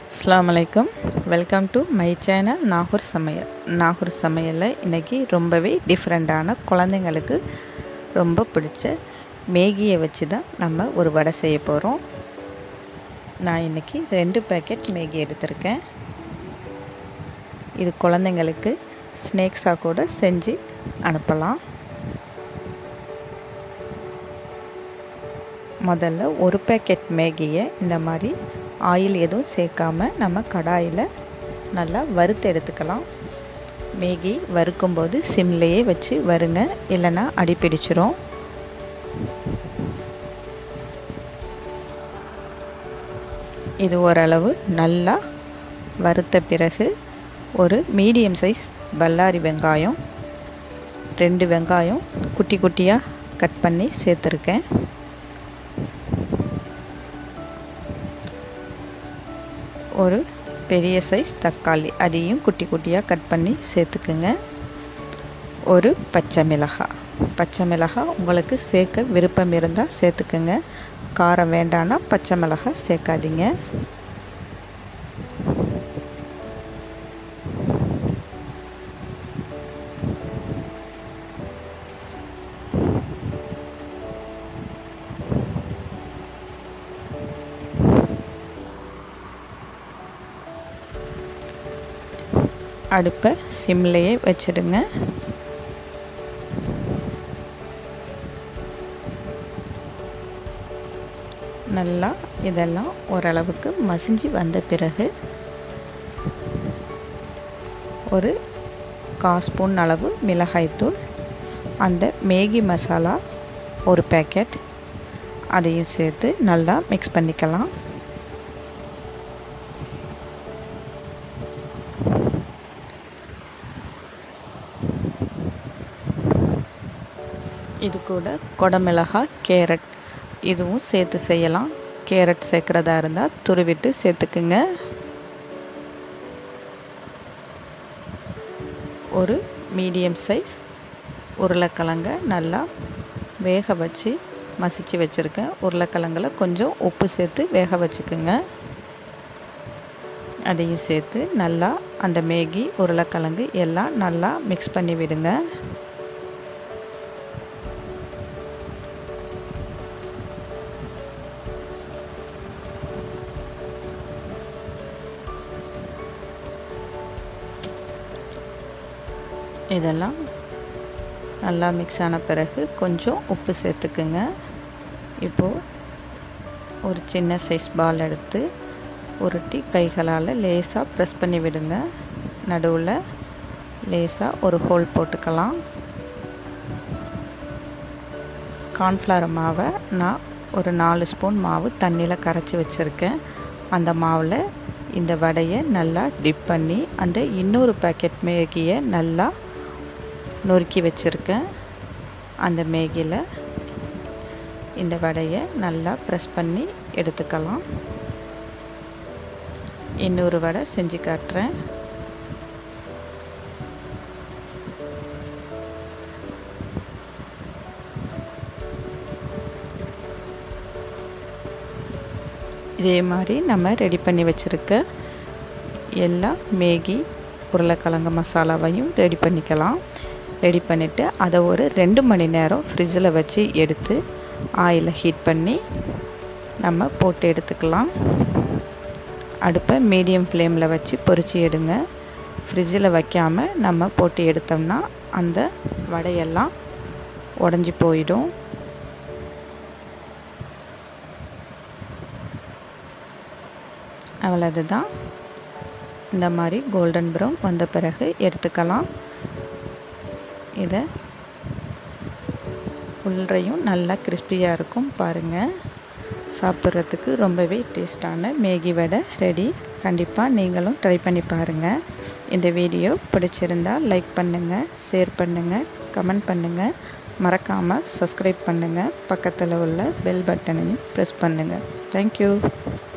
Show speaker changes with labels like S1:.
S1: அஸ்ஸலாமு அலைக்கும் welcome to my channel Nagore சமையல் நாகூர் சமையலில் இன்றைக்கி ரொம்பவே டிஃப்ரெண்ட்டான குழந்தைங்களுக்கு ரொம்ப பிடிச்ச மேகியை வச்சு தான் நம்ம ஒரு வடை செய்ய போகிறோம் நான் இன்றைக்கி ரெண்டு பேக்கெட் மேகி எடுத்திருக்கேன் இது குழந்தைங்களுக்கு ஸ்நேக்ஸாக கூட செஞ்சு அனுப்பலாம் முதல்ல ஒரு பேக்கெட் மேகியை இந்த மாதிரி ஆயில் எதுவும் சேர்க்காம நம்ம கடாயில் நல்லா வறுத்து எடுத்துக்கலாம் மேகி வறுக்கும்போது சிம்லேயே வச்சு வருங்க இல்லைன்னா அடிப்பிடிச்சிரும் இது ஓரளவு நல்லா வறுத்த பிறகு ஒரு மீடியம் சைஸ் பல்லாரி வெங்காயம் ரெண்டு வெங்காயம் குட்டி குட்டியாக கட் பண்ணி சேர்த்துருக்கேன் ஒரு பெரிய சைஸ் தக்காளி அதையும் குட்டி குட்டியாக கட் பண்ணி சேர்த்துக்குங்க ஒரு பச்சை மிளகாய் பச்சை மிளகாய் உங்களுக்கு சேர்க்க விருப்பம் இருந்தால் சேர்த்துக்குங்க காரம் வேண்டான்னா பச்சை மிளகாய் சேர்க்காதீங்க அடுப்பை சிம்லேயே வச்சிடுங்க நல்லா இதெல்லாம் ஓரளவுக்கு மசிஞ்சு வந்த பிறகு ஒரு கால் ஸ்பூன் அளவு மிளகாய்த்தூள் அந்த மேகி மசாலா ஒரு பேக்கெட் அதையும் சேர்த்து நல்லா மிக்ஸ் பண்ணிக்கலாம் இது கூட கொடமிளகாய் கேரட் இதுவும் சேர்த்து செய்யலாம் கேரட் சேர்க்குறதா இருந்தால் துருவிட்டு சேர்த்துக்குங்க ஒரு மீடியம் சைஸ் உருளைக்கிழங்க நல்லா வேக வச்சு மசிச்சு வச்சுருக்கேன் உருளைக்கிழங்குல கொஞ்சம் உப்பு சேர்த்து வேக வச்சுக்குங்க அதையும் சேர்த்து நல்லா அந்த மேகி உருளைக்கிழங்கு எல்லாம் நல்லா மிக்ஸ் பண்ணி விடுங்க இதெல்லாம் நல்லா மிக்ஸ் ஆன பிறகு கொஞ்சம் உப்பு சேர்த்துக்குங்க இப்போது ஒரு சின்ன சைஸ் பால் எடுத்து உருட்டி கைகளால் லேசாக ப்ரெஸ் பண்ணி விடுங்க நடுவில் லேசாக ஒரு ஹோல் போட்டுக்கலாம் கார்ன்ஃப்ளவர் மாவை நான் ஒரு நாலு ஸ்பூன் மாவு தண்ணியில் கரைச்சி வச்சுருக்கேன் அந்த மாவில் இந்த வடையை நல்லா டிப் பண்ணி அந்த இன்னொரு பேக்கெட் மேகியை நல்லா நொறுக்கி வச்சுருக்கேன் அந்த மேகியில் இந்த வடையை நல்லா ப்ரெஸ் பண்ணி எடுத்துக்கலாம் இன்னொரு வடை செஞ்சு காட்டுறேன் இதே மாதிரி நம்ம ரெடி பண்ணி வச்சுருக்க எல்லா மேகி உருளைக்கிழங்கு மசாலாவையும் ரெடி பண்ணிக்கலாம் ரெடி பண்ணிவிட்டு அதை ஒரு ரெண்டு மணி நேரம் ஃப்ரிட்ஜில் வச்சு எடுத்து ஆயிலை ஹீட் பண்ணி நம்ம போட்டு எடுத்துக்கலாம் அடுப்பை மீடியம் ஃப்ளேமில் வச்சு பொரித்து எடுங்க ஃப்ரிட்ஜில் வைக்காமல் நம்ம போட்டு எடுத்தோம்னா அந்த வடையெல்லாம் உடஞ்சி போயிடும் அவ்வளவு தான் இந்த மாதிரி கோல்டன் ப்ரௌன் வந்த பிறகு எடுத்துக்கலாம் இதை உள்ளறையும் நல்லா கிறிஸ்பியாக இருக்கும் பாருங்கள் சாப்பிட்றதுக்கு ரொம்பவே டேஸ்டான மேகி வடை ரெடி கண்டிப்பாக நீங்களும் ட்ரை பண்ணி பாருங்கள் இந்த வீடியோ பிடிச்சிருந்தால் லைக் பண்ணுங்கள் ஷேர் பண்ணுங்கள் கமெண்ட் பண்ணுங்கள் மறக்காமல் சப்ஸ்கிரைப் பண்ணுங்கள் பக்கத்தில் உள்ள பெல் பட்டனையும் ப்ரெஸ் பண்ணுங்கள் தேங்க்யூ